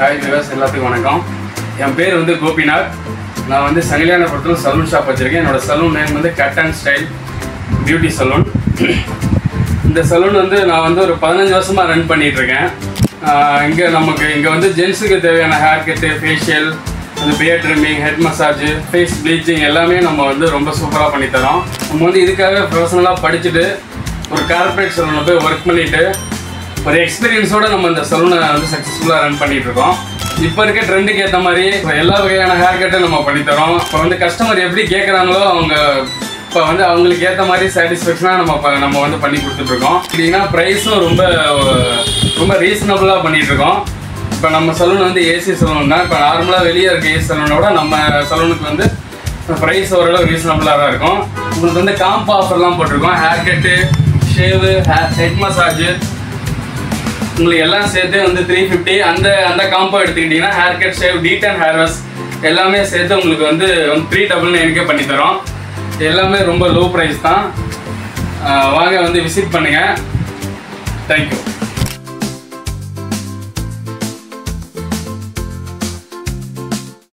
hi விவாஸ் எல்லாத்துக்கும் வணக்கம் என் பேர் வந்து கோபிநாத் நான் வந்து சங்கிலியானபுரத்தில் சலூன் ஷாப் வச்சுருக்கேன் என்னோட சலூன் நேம் வந்து cut and style beauty salon இந்த சலூன் வந்து நான் வந்து ஒரு பதினஞ்சு வருஷமாக ரன் பண்ணிகிட்ருக்கேன் இங்கே நமக்கு இங்கே வந்து ஜென்ஸுக்கு தேவையான ஹேர் கட்டு ஃபேஷியல் அந்த beard trimming head massage face bleaching எல்லாமே நம்ம வந்து ரொம்ப சூப்பராக பண்ணித்தரோம் நம்ம வந்து இதுக்காக ப்ரொஃபஷனலாக படிச்சுட்டு ஒரு கார்ப்பரேட் சலூனில் போய் ஒர்க் பண்ணிவிட்டு ஒரு எக்ஸ்பீரியன்ஸோட நம்ம இந்த சலூனை வந்து சக்ஸஸ்ஃபுல்லாக ரன் பண்ணிட்டு இருக்கோம் இப்போ இருக்க ட்ரெண்டுக்கு ஏற்ற மாதிரி இப்ப எல்லா வகையான ஹேர் கட்டும் நம்ம பண்ணித்தரோம் இப்போ வந்து கஸ்டமர் எப்படி கேட்குறாங்களோ அவங்க இப்போ வந்து அவங்களுக்கு ஏற்ற மாதிரி சாட்டிஸ்ஃபேக்ஷனாக நம்ம இப்ப நம்ம வந்து பண்ணி கொடுத்துட்ருக்கோம் அப்படின்னா ப்ரைஸும் ரொம்ப ரொம்ப ரீசனபுளாக பண்ணிட்டு இருக்கோம் இப்போ நம்ம சலூன் வந்து ஏசி சலூன் தான் இப்போ நார்மலாக வெளியே இருக்க ஏசி சலூனோட நம்ம சலூனுக்கு வந்து ப்ரைஸ் ஓரளவு ரீசனபுளாக தான் இருக்கும் உங்களுக்கு வந்து காம்போ ஆஃபர்லாம் போட்டிருக்கோம் hair cut shave hair head massage உங்களுக்கு எல்லாம் சேர்த்து வந்து த்ரீ ஃபிஃப்டி அந்த அந்த காம்போ எடுத்துக்கிட்டிங்கன்னா ஹேர் கட் ஷேவ் டீட் அண்ட் ஹேர் வாஷ் எல்லாமே சேர்த்து உங்களுக்கு வந்து த்ரீ டபுள் நைனுக்கே பண்ணி தரோம் எல்லாமே ரொம்ப லோ ப்ரைஸ் தான் ஆஹ் வாங்க வந்து விசிட் பண்ணுங்கள் தேங்க்யூ